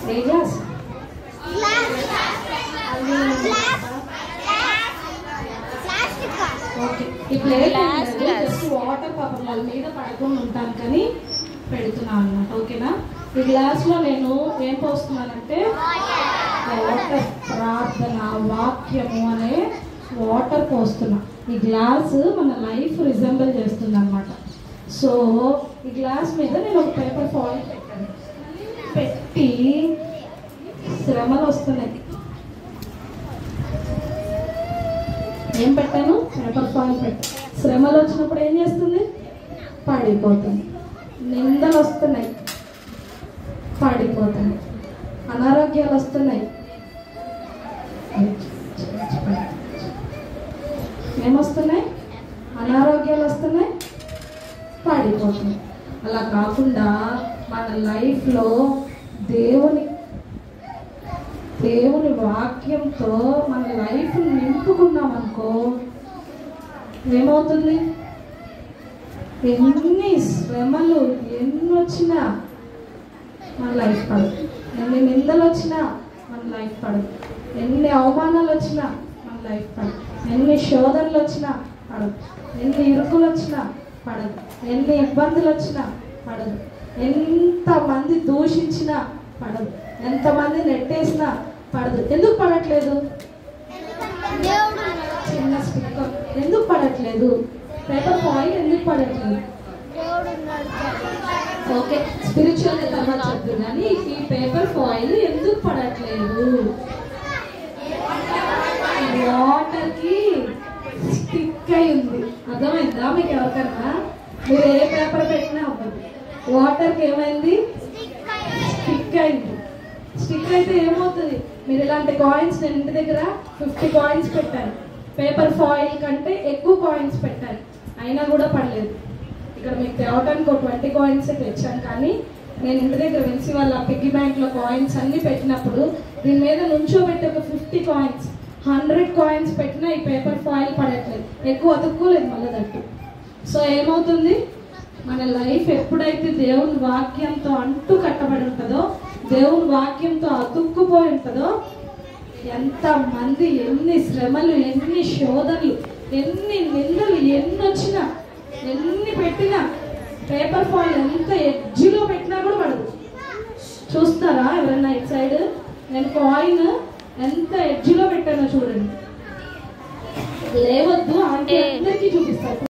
ఏ glass okay ఈ plate Glass, glass. Just water పాపం వాళ్ళ మీద పడకుండా ఉంటాను కానీ పెడుతున్నాను అన్నమాట ఓకేనా ఈ గ్లాస్ లో నేను ఏం పోస్తున్నానంటే వాటర్ ప్రార్థన వాక్యము అనే వాటర్ పోస్తున్నా ఈ గ్లాస్ మన లైఫ్ రిజెంబుల్ చేస్తుంది అనమాట సో ఈ గ్లాస్ మీద నేను ఒక పేపర్ ఫాయిల్ పెట్టాను పెట్టి శ్రమలు వస్తున్నాయి ఏం పెట్టాను పేపర్ ఫాయిల్ పెట్టి శ్రమలు వచ్చినప్పుడు ఏం చేస్తుంది పడిపోతుంది నిందలు వస్తున్నాయి పడిపోతుంది అనారోగ్యాలు వస్తున్నాయి ఏమొస్తున్నాయి అనారోగ్యాలు వస్తున్నాయి పడిపోతున్నాయి అలా కాకుండా మన లైఫ్లో దేవుని దేవుని వాక్యంతో మన లైఫ్ నింపుకున్నాం అనుకో ఏమవుతుంది ఎన్ని శ్రమలు ఎన్ని వచ్చినా మన లైఫ్ పడదు ఎన్ని నిందలు వచ్చినా మన లైఫ్ పడదు ఎన్ని అవమానాలు వచ్చినా మన లైఫ్ పడదు ఎన్ని శోధనలు వచ్చినా పడదు ఎన్ని ఇరుకులు వచ్చినా పడదు ఎన్ని ఇబ్బందులు వచ్చినా పడదు ఎంతమంది దూషించినా పడదు ఎంతమంది నెట్టేసినా పడదు ఎందుకు పడట్లేదు చిన్న స్టిక్కర్ ఎందుకు పడట్లేదు పేపర్ ఫాయిల్ ఎందుకు పడట్లేదు ఓకే స్పిరిచువల్ తర్వాత చెప్తుంది కానీ ఈ పేపర్ ఫాయిల్ ఎందుకు పడట్లేదు వాటర్ కి స్టిక్ అయి ఉంది అర్థమైందా మీకు ఎవరికన్నా మీరు ఏ పేపర్ పెట్టినా అవ్వదు వాటర్ కి ఏమైంది స్టిక్ అయింది స్టిక్ అయితే ఏమవుతుంది మీరు ఇలాంటి కాయిన్స్ నేను ఇంటి దగ్గర ఫిఫ్టీ కాయిన్స్ పెట్టాను పేపర్ ఫాయిల్ కంటే ఎక్కువ కాయిన్స్ పెట్టాను అయినా కూడా పడలేదు ఇక్కడ మీకు తేవటానికి ఒక ట్వంటీ కాయిన్స్ తెచ్చాను కానీ నేను ఇంటి దగ్గర వెలిసి వాళ్ళ పిగ్గీ బ్యాంక్ లో కాయిన్స్ అన్ని పెట్టినప్పుడు దీని మీద నుంచోబెట్టి ఒక ఫిఫ్టీ కాయిన్స్ హండ్రెడ్ కాయిన్స్ పెట్టినా ఈ పేపర్ ఫాయిల్ పడట్లేదు ఎక్కువ అతుక్కోలేదు మళ్ళీ దట్టు సో ఏమవుతుంది మన లైఫ్ ఎప్పుడైతే దేవుని వాక్యంతో అంటూ కట్టబడి ఉంటుందో దేవుని వాక్యంతో అతుక్కుపోయి ఉంటుందో ఎంత మంది ఎన్ని శ్రమలు ఎన్ని శోధనలు ఎన్ని నిందలు ఎన్ని వచ్చినా ఎన్ని పెట్టినా పేపర్ ఫాయిల్ ఎంత ఎడ్జిలో పెట్టినా కూడా పడదు చూస్తారా ఎవరైనా ఇటు సైడ్ నేను కాయిన్ ఎంత ఎడ్జిలో పెట్టానో చూడండి లేవద్దు అంటే అందరికీ చూపిస్తాను